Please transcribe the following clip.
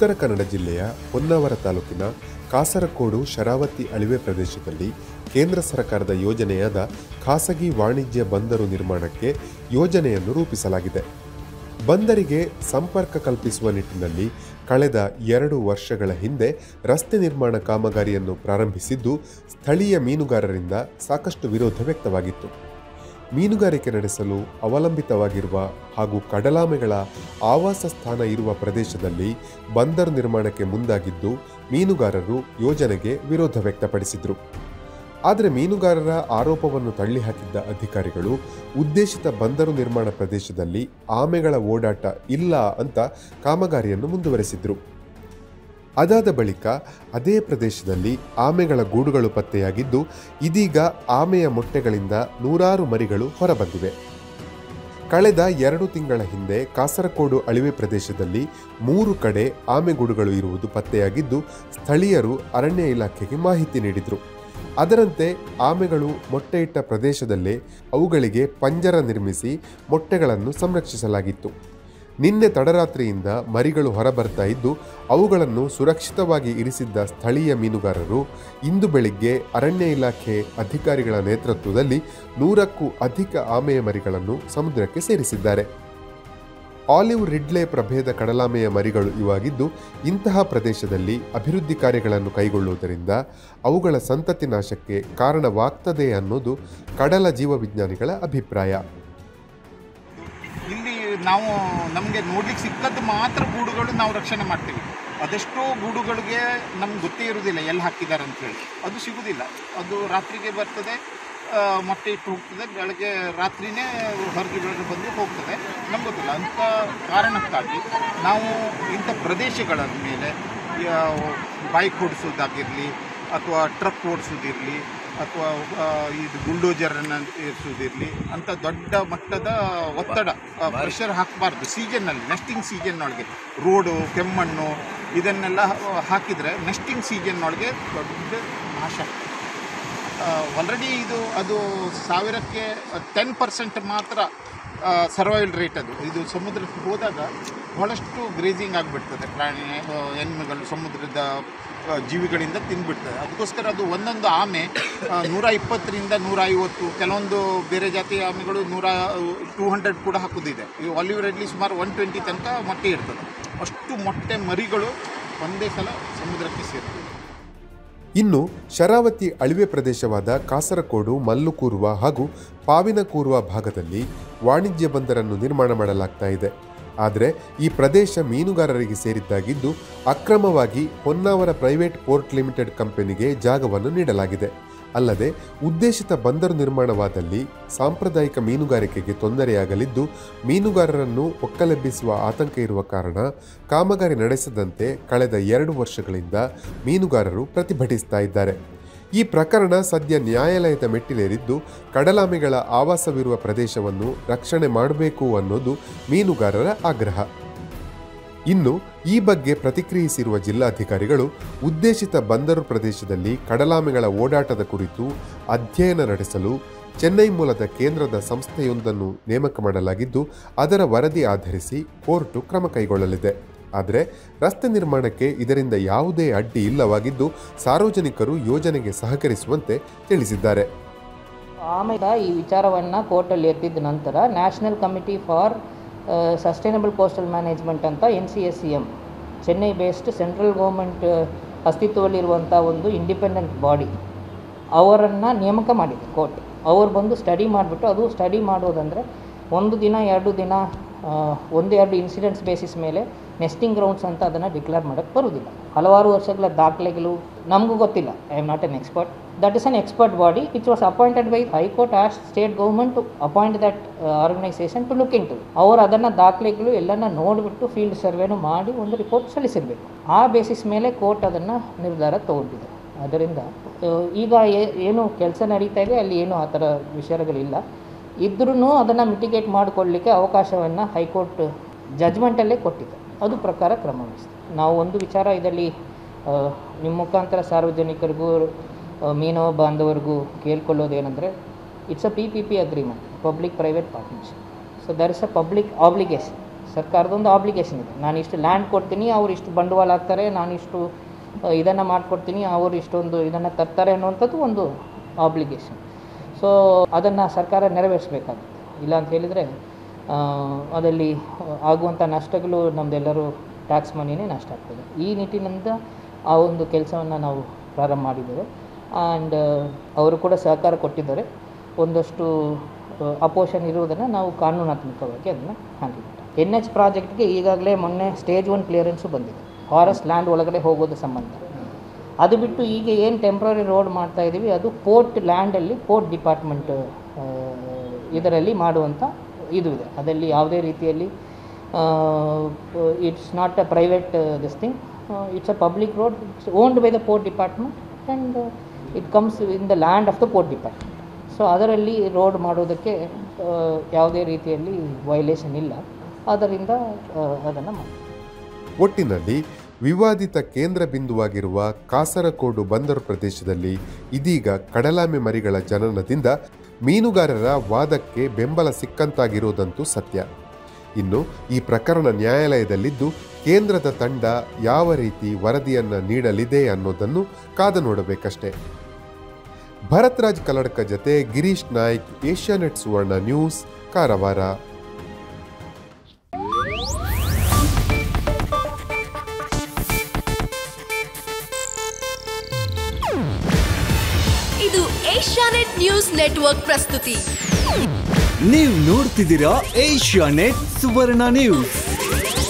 ಉತ್ತರ ಕನ್ನಡ ಜಿಲ್ಲೆಯ ಹೊನ್ನಾವರ ತಾಲೂಕಿನ ಕಾಸರಕೋಡು ಶರಾವತಿ ಅಳಿವೆ ಪ್ರದೇಶದಲ್ಲಿ ಕೇಂದ್ರ ಸರ್ಕಾರದ ಯೋಜನೆಯಾದ ಖಾಸಗಿ ವಾಣಿಜ್ಯ ಬಂದರು ನಿರ್ಮಾಣಕ್ಕೆ ಯೋಜನೆಯನ್ನು ರೂಪಿಸಲಾಗಿದೆ ಬಂದರಿಗೆ ಸಂಪರ್ಕ ಕಲ್ಪಿಸುವ ನಿಟ್ಟಿನಲ್ಲಿ ಕಳೆದ ಎರಡು ವರ್ಷಗಳ ಹಿಂದೆ ರಸ್ತೆ ನಿರ್ಮಾಣ ಕಾಮಗಾರಿಯನ್ನು ಪ್ರಾರಂಭಿಸಿದ್ದು ಸ್ಥಳೀಯ ಮೀನುಗಾರರಿಂದ ಸಾಕಷ್ಟು ವಿರೋಧ ವ್ಯಕ್ತವಾಗಿತ್ತು ಮೀನುಗಾರಿಕೆ ನಡೆಸಲು ಅವಲಂಬಿತವಾಗಿರುವ ಹಾಗೂ ಕಡಲಾಮೆಗಳ ಆವಾಸ ಸ್ಥಾನ ಇರುವ ಪ್ರದೇಶದಲ್ಲಿ ಬಂದರು ನಿರ್ಮಾಣಕ್ಕೆ ಮುಂದಾಗಿದ್ದು ಮೀನುಗಾರರು ಯೋಜನೆಗೆ ವಿರೋಧ ವ್ಯಕ್ತಪಡಿಸಿದರು ಆದರೆ ಮೀನುಗಾರರ ಆರೋಪವನ್ನು ತಳ್ಳಿಹಾಕಿದ್ದ ಅಧಿಕಾರಿಗಳು ಉದ್ದೇಶಿತ ಬಂದರು ನಿರ್ಮಾಣ ಪ್ರದೇಶದಲ್ಲಿ ಆಮೆಗಳ ಓಡಾಟ ಇಲ್ಲ ಅಂತ ಕಾಮಗಾರಿಯನ್ನು ಮುಂದುವರೆಸಿದ್ರು ಅದಾದ ಬಳಿಕ ಅದೇ ಪ್ರದೇಶದಲ್ಲಿ ಆಮೆಗಳ ಗೂಡುಗಳು ಪತ್ತೆಯಾಗಿದ್ದು ಇದೀಗ ಆಮೆಯ ಮೊಟ್ಟೆಗಳಿಂದ ನೂರಾರು ಮರಿಗಳು ಹೊರಬಂದಿವೆ ಕಳೆದ ಎರಡು ತಿಂಗಳ ಹಿಂದೆ ಕಾಸರಕೋಡು ಅಳಿವೆ ಪ್ರದೇಶದಲ್ಲಿ ಮೂರು ಕಡೆ ಆಮೆಗೂಡುಗಳು ಇರುವುದು ಪತ್ತೆಯಾಗಿದ್ದು ಸ್ಥಳೀಯರು ಅರಣ್ಯ ಇಲಾಖೆಗೆ ಮಾಹಿತಿ ನೀಡಿದರು ಅದರಂತೆ ಆಮೆಗಳು ಮೊಟ್ಟೆಯಿಟ್ಟ ಪ್ರದೇಶದಲ್ಲೇ ಅವುಗಳಿಗೆ ಪಂಜರ ನಿರ್ಮಿಸಿ ಮೊಟ್ಟೆಗಳನ್ನು ಸಂರಕ್ಷಿಸಲಾಗಿತ್ತು ನಿನ್ನೆ ತಡರಾತ್ರಿಯಿಂದ ಮರಿಗಳು ಹೊರಬರ್ತಾ ಇದ್ದು ಅವುಗಳನ್ನು ಸುರಕ್ಷಿತವಾಗಿ ಇರಿಸಿದ್ದ ಸ್ಥಳೀಯ ಮೀನುಗಾರರು ಇಂದು ಬೆಳಿಗ್ಗೆ ಅರಣ್ಯ ಇಲಾಖೆ ಅಧಿಕಾರಿಗಳ ನೇತೃತ್ವದಲ್ಲಿ ನೂರಕ್ಕೂ ಅಧಿಕ ಆಮೆಯ ಮರಿಗಳನ್ನು ಸಮುದ್ರಕ್ಕೆ ಸೇರಿಸಿದ್ದಾರೆ ಆಲಿವ್ ರಿಡ್ಲೆ ಪ್ರಭೇದ ಕಡಲಾಮೆಯ ಮರಿಗಳು ಇವಾಗಿದ್ದು ಇಂತಹ ಪ್ರದೇಶದಲ್ಲಿ ಅಭಿವೃದ್ಧಿ ಕಾರ್ಯಗಳನ್ನು ಕೈಗೊಳ್ಳುವುದರಿಂದ ಅವುಗಳ ಸಂತತಿ ನಾಶಕ್ಕೆ ಕಾರಣವಾಗ್ತದೆ ಅನ್ನೋದು ಕಡಲ ಜೀವವಿಜ್ಞಾನಿಗಳ ಅಭಿಪ್ರಾಯ ಇಲ್ಲಿ ನಾವು ನಮಗೆ ನೋಡ್ಲಿಕ್ಕೆ ಸಿಕ್ಕದ್ದು ಮಾತ್ರ ಗೂಡುಗಳು ನಾವು ರಕ್ಷಣೆ ಮಾಡ್ತೀವಿ ಅದೆಷ್ಟೋ ಗೂಡುಗಳಿಗೆ ನಮ್ಗೆ ಗೊತ್ತೇ ಇರೋದಿಲ್ಲ ಎಲ್ಲಿ ಹಾಕಿದ್ದಾರೆ ಅಂತೇಳಿ ಅದು ಸಿಗೋದಿಲ್ಲ ಅದು ರಾತ್ರಿಗೆ ಬರ್ತದೆ ಆ, ಮೊಟ್ಟೆ ಇಟ್ಟು ಹೋಗ್ತದೆ ಬೆಳಗ್ಗೆ ರಾತ್ರಿನೇ ಹೊರಗೆ ಬೆಳಗ್ಗೆ ಬಂದು ಹೋಗ್ತದೆ ನಮ್ಗೆ ಗೊತ್ತಿಲ್ಲ ಅಂಥ ಕಾರಣಕ್ಕಾಗಿ ನಾವು ಇಂಥ ಪ್ರದೇಶಗಳ ಮೇಲೆ ಬೈಕ್ ಓಡಿಸೋದಾಗಿರಲಿ ಅಥವಾ ಟ್ರಕ್ ಓಡಿಸೋದಿರಲಿ ಅಥವಾ ಆ, ಇದು ಬುಲ್ಡೋಜರನ್ನು ಇರಿಸೋದಿರಲಿ ಅಂತ ದೊಡ್ಡ ಮಟ್ಟದ ಒತ್ತಡ ಪ್ರೆಷರ್ ಹಾಕಬಾರ್ದು ಸೀಸನ್ನಲ್ಲಿ ನೆಸ್ಟಿಂಗ್ ಸೀಸನ್ನೊಳಗೆ ರೋಡು ಕೆಮ್ಮಣ್ಣು ಇದನ್ನೆಲ್ಲ ಹಾಕಿದರೆ ನೆಸ್ಟಿಂಗ್ ಸೀಸನ್ನೊಳಗೆ ದೊಡ್ಡ ನಾಶ ಆಲ್ರೆಡಿ ಇದು ಅದು ಸಾವಿರಕ್ಕೆ ಟೆನ್ ಪರ್ಸೆಂಟ್ ಮಾತ್ರ ಸರ್ವೈವಲ್ ರೇಟ್ ಅದು ಇದು ಸಮುದ್ರಕ್ಕೆ ಹೋದಾಗ ಭಾಳಷ್ಟು ಗ್ರೇಜಿಂಗ್ ಆಗಿಬಿಡ್ತದೆ ಪ್ರಾಣಿ ಆ, ಎಮ್ಮೆಗಳು ಸಮುದ್ರದ ಆ, ಜೀವಿಗಳಿಂದ ತಿಂದ್ಬಿಡ್ತದೆ ಅದಕ್ಕೋಸ್ಕರ ಅದು ಒಂದೊಂದು ಆಮೆ ಆ, ನೂರ ಇಪ್ಪತ್ತರಿಂದ ನೂರ ಐವತ್ತು ಕೆಲವೊಂದು ಬೇರೆ ಜಾತಿಯ ಆಮೆಗಳು ನೂರ ಟೂ ಹಂಡ್ರೆಡ್ ಕೂಡ ಹಾಕೋದಿದೆ ಈ ಆಲಿವ್ ರೆಡ್ಲಿ ಸುಮಾರು ಒನ್ ಟ್ವೆಂಟಿ ತನಕ ಮೊಟ್ಟೆ ಇರ್ತದೆ ಅಷ್ಟು ಮೊಟ್ಟೆ ಮರಿಗಳು ಒಂದೇ ಸಲ ಸಮುದ್ರಕ್ಕೆ ಸೇರ್ತದೆ ಇನ್ನು ಶರಾವತಿ ಅಳಿವೆ ಪ್ರದೇಶವಾದ ಕಾಸರಕೋಡು ಮಲ್ಲುಕೂರುವ ಹಾಗೂ ಪಾವಿನಕೂರುವ ಭಾಗದಲ್ಲಿ ವಾಣಿಜ್ಯ ಬಂದರನ್ನು ನಿರ್ಮಾಣ ಮಾಡಲಾಗ್ತಾ ಇದೆ ಆದರೆ ಈ ಪ್ರದೇಶ ಮೀನುಗಾರರಿಗೆ ಸೇರಿದ್ದಾಗಿದ್ದು ಅಕ್ರಮವಾಗಿ ಹೊನ್ನಾವರ ಪ್ರೈವೇಟ್ ಪೋರ್ಟ್ ಲಿಮಿಟೆಡ್ ಕಂಪನಿಗೆ ಜಾಗವನ್ನು ನೀಡಲಾಗಿದೆ ಅಲ್ಲದೆ ಉದ್ದೇಶಿತ ಬಂದರು ನಿರ್ಮಾಣವಾದಲ್ಲಿ ಸಾಂಪ್ರದಾಯಿಕ ಮೀನುಗಾರಿಕೆಗೆ ತೊಂದರೆಯಾಗಲಿದ್ದು ಮೀನುಗಾರರನ್ನು ಒಕ್ಕಲೆಬ್ಬಿಸುವ ಆತಂಕ ಇರುವ ಕಾರಣ ಕಾಮಗಾರಿ ನಡೆಸದಂತೆ ಕಳೆದ ಎರಡು ವರ್ಷಗಳಿಂದ ಮೀನುಗಾರರು ಪ್ರತಿಭಟಿಸ್ತಾ ಇದ್ದಾರೆ ಈ ಪ್ರಕರಣ ಸದ್ಯ ನ್ಯಾಯಾಲಯದ ಮೆಟ್ಟಿಲೇರಿದ್ದು ಕಡಲಾಮೆಗಳ ಆವಾಸವಿರುವ ಪ್ರದೇಶವನ್ನು ರಕ್ಷಣೆ ಮಾಡಬೇಕು ಅನ್ನೋದು ಮೀನುಗಾರರ ಆಗ್ರಹ ಇನ್ನು ಈ ಬಗ್ಗೆ ಪ್ರತಿಕ್ರಿಯಿಸಿರುವ ಜಿಲ್ಲಾಧಿಕಾರಿಗಳು ಉದ್ದೇಶಿತ ಬಂದರು ಪ್ರದೇಶದಲ್ಲಿ ಕಡಲಾಮೆಗಳ ಓಡಾಟದ ಕುರಿತು ಅಧ್ಯಯನ ನಡೆಸಲು ಚೆನ್ನೈ ಮೂಲದ ಕೇಂದ್ರದ ಸಂಸ್ಥೆಯೊಂದನ್ನು ನೇಮಕ ಮಾಡಲಾಗಿದ್ದು ಅದರ ವರದಿ ಆಧರಿಸಿ ಕೋರ್ಟು ಕ್ರಮ ಕೈಗೊಳ್ಳಲಿದೆ ಆದರೆ ರಸ್ತೆ ನಿರ್ಮಾಣಕ್ಕೆ ಇದರಿಂದ ಯಾವುದೇ ಅಡ್ಡಿ ಇಲ್ಲವಾಗಿದ್ದು ಸಾರ್ವಜನಿಕರು ಯೋಜನೆಗೆ ಸಹಕರಿಸುವಂತೆ ತಿಳಿಸಿದ್ದಾರೆ ಆಮೇಲೆ ಈ ವಿಚಾರವನ್ನು ಕೋರ್ಟಲ್ಲಿ ಎತ್ತಿದ ನಂತರ national committee for sustainable coastal management ಅಂತ N C S C M Chennai based central government ಅಸ್ತಿತ್ವದಲ್ಲಿರುವಂಥ ಒಂದು ಇಂಡಿಪೆಂಡೆಂಟ್ ಬಾಡಿ ಅವರನ್ನು ನೇಮಕ ಮಾಡಿದೆ ಕೋರ್ಟ್ ಅವ್ರು ಬಂದು ಸ್ಟಡಿ ಮಾಡಿಬಿಟ್ಟು ಅದು ಸ್ಟಡಿ ಮಾಡೋದಂದರೆ ಒಂದು ದಿನ ಎರಡು ದಿನ ಆ, ಒಂದು ಎರಡು ಇನ್ಸಿಡೆಂಟ್ಸ್ ಬೇಸಿಸ್ ಮೇಲೆ ನೆಸ್ಟಿಂಗ್ ಗ್ರೌಂಡ್ಸ್ ಅಂತ ಅದನ್ನು ಡಿಕ್ಲೇರ್ ಮಾಡೋಕ್ಕೆ ಬರೋದಿಲ್ಲ ಹಲವಾರು ವರ್ಷಗಳ ದಾಖಲೆಗಳು ನಮಗೂ ಗೊತ್ತಿಲ್ಲ I am not an expert that is an expert body which was appointed by high court as state government to appoint that organisation to look into ಅವರು ಅದನ್ನು ದಾಖಲೆಗಳು ಎಲ್ಲನ ನೋಡಿಬಿಟ್ಟು ಫೀಲ್ಡ್ ಸರ್ವೆನು ಮಾಡಿ ಒಂದು ರಿಪೋರ್ಟ್ ಸಲ್ಲಿಸಿರಬೇಕು ಆ ಬೇಸಿಸ್ ಮೇಲೆ ಕೋರ್ಟ್ ಅದನ್ನು ನಿರ್ಧಾರ ತಗೊಂಡಿದೆ ಅದರಿಂದ ಆ, ಈಗ ಏ- ಏನು ಕೆಲಸ ನಡೀತಾ ಇದೆ ಅಲ್ಲಿ ಏನು ಆ ಥರ ವಿಚಾರಗಳಿಲ್ಲ ಇದ್ರೂ ಅದನ್ನು ಮಿಟಿಗೇಟ್ ಮಾಡಿಕೊಳ್ಳಲಿಕ್ಕೆ ಅವಕಾಶವನ್ನು ಹೈಕೋರ್ಟ್ ಜಜ್ಮೆಂಟಲ್ಲೇ ಕೊಟ್ಟಿದೆ ಅದು ಪ್ರಕಾರ ಕ್ರಮ ವಹಿಸ್ತೀವಿ ನಾವು ಒಂದು ವಿಚಾರ ಇದರಲ್ಲಿ ಆ, ನಿಮ್ಮ ಮುಖಾಂತರ ಸಾರ್ವಜನಿಕರಿಗೂ ಆ, ಮೀನವ ಬಾಂಧವರಿಗೂ ಕೇಳ್ಕೊಳ್ಳೋದೇನೆಂದರೆ it's a P P P agreement public private partnership so there is a public obligation ಸರ್ಕಾರದೊಂದು ಆಬ್ಲಿಗೇಷನ್ ಇದೆ ನಾನು ಇಷ್ಟು ಲ್ಯಾಂಡ್ ಕೊಡ್ತೀನಿ ಅವ್ರು ಇಷ್ಟು ಬಂಡವಾಳ ಹಾಕ್ತಾರೆ ನಾನು ಇಷ್ಟು ಇದನ್ನು ಮಾಡಿಕೊಡ್ತೀನಿ ಅವರು ಇಷ್ಟೊಂದು ಇದನ್ನು ತರ್ತಾರೆ ಅನ್ನುವಂಥದ್ದು ಒಂದು ಆಬ್ಲಿಗೇಷನ್ ಸೊ ಅದನ್ನು ಸರ್ಕಾರ ನೆರವೇರಿಸಬೇಕಾಗುತ್ತೆ ಇಲ್ಲ ಅಂತ ಹೇಳಿದರೆ ಅದರಲ್ಲಿ ಆಗುವಂಥ ನಷ್ಟಗಳು ನಮ್ಮದೆಲ್ಲರೂ ಟ್ಯಾಕ್ಸ್ ಮನಿನೇ ನಷ್ಟ ಆಗ್ತದೆ ಈ ನಿಟ್ಟಿನಿಂದ ಆ ಒಂದು ಕೆಲಸವನ್ನು ನಾವು ಪ್ರಾರಂಭ ಮಾಡಿದ್ದೇವೆ ಆ್ಯಂಡ್ ಅವರು ಕೂಡ ಸಹಕಾರ ಕೊಟ್ಟಿದ್ದಾರೆ ಒಂದಷ್ಟು ಅಪೋಷನ್ ಇರುವುದನ್ನು ನಾವು ಕಾನೂನಾತ್ಮಕವಾಗಿ ಅದನ್ನು ಹ್ಯಾಂಡಲ್ ಮಾಡಿದ್ದೇವೆ ಎನ್ ಎಚ್ ಪ್ರಾಜೆಕ್ಟ್ಗೆ ಈಗಾಗಲೇ ಮೊನ್ನೆ ಸ್ಟೇಜ್ ಒನ್ ಕ್ಲಿಯರೆನ್ಸು ಬಂದಿದೆ ಫಾರೆಸ್ಟ್ ಲ್ಯಾಂಡ್ ಒಳಗಡೆ ಹೋಗೋದು ಸಂಬಂಧ ಅದು ಬಿಟ್ಟು ಈಗ ಏನು ಟೆಂಪ್ರರಿ ರೋಡ್ ಮಾಡ್ತಾ ಇದ್ದೀವಿ ಅದು ಪೋರ್ಟ್ ಲ್ಯಾಂಡಲ್ಲಿ ಪೋರ್ಟ್ ಡಿಪಾರ್ಟ್ಮೆಂಟ್ ಇದರಲ್ಲಿ ಮಾಡುವಂಥ ಇದು ಇದೆ ಅದರಲ್ಲಿ ಯಾವುದೇ ರೀತಿಯಲ್ಲಿ it's not a private this thing it's a public road it's owned by the port department and it comes in the land of the port department so ಅದರಲ್ಲಿ ರೋಡ್ ಮಾಡೋದಕ್ಕೆ ಆ, ಯಾವುದೇ ರೀತಿಯಲ್ಲಿ ವೈಲೇಷನ್ ಇಲ್ಲ ಆದ್ದರಿಂದ ಅದನ್ನು ಮಾಡಿ ಒಟ್ಟಿನಲ್ಲಿ ವಿವಾದಿತ ಕೇಂದ್ರ ಬಿಂದುವಾಗಿರುವ ಕಾಸರಕೋಡು ಬಂದರು ಪ್ರದೇಶದಲ್ಲಿ ಇದೀಗ ಕಡಲಾಮೆ ಮರಿಗಳ ಜನನದಿಂದ ಮೀನುಗಾರರ ವಾದಕ್ಕೆ ಬೆಂಬಲ ಸಿಕ್ಕಂತಾಗಿರುವುದಂತೂ ಸತ್ಯ ಇನ್ನು ಈ ಪ್ರಕರಣ ನ್ಯಾಯಾಲಯದಲ್ಲಿದ್ದು ಕೇಂದ್ರದ ತಂಡ ಯಾವ ರೀತಿ ವರದಿಯನ್ನ ನೀಡಲಿದೆ ಅನ್ನೋದನ್ನು ಕಾದು ನೋಡಬೇಕಷ್ಟೇ ಭರತ್ ರಾಜ್ ಕಲ್ಲಡ್ಕ ಜತೆ ಗಿರೀಶ್ ನಾಯ್ಕ್ ಏಷ್ಯಾನೆಟ್ ಸುವರ್ಣ ನ್ಯೂಸ್ ಕಾರವಾರ ಇದು ಏಷ್ಯಾನೆಟ್ ನ್ಯೂಸ್ ನೆಟ್ವರ್ಕ್ ಪ್ರಸ್ತುತಿ ನೀವು ನೋಡ್ತಿದ್ದೀರಾ ಏಷ್ಯಾ ನೆಟ್ ಸುವರ್ಣ ನ್ಯೂಸ್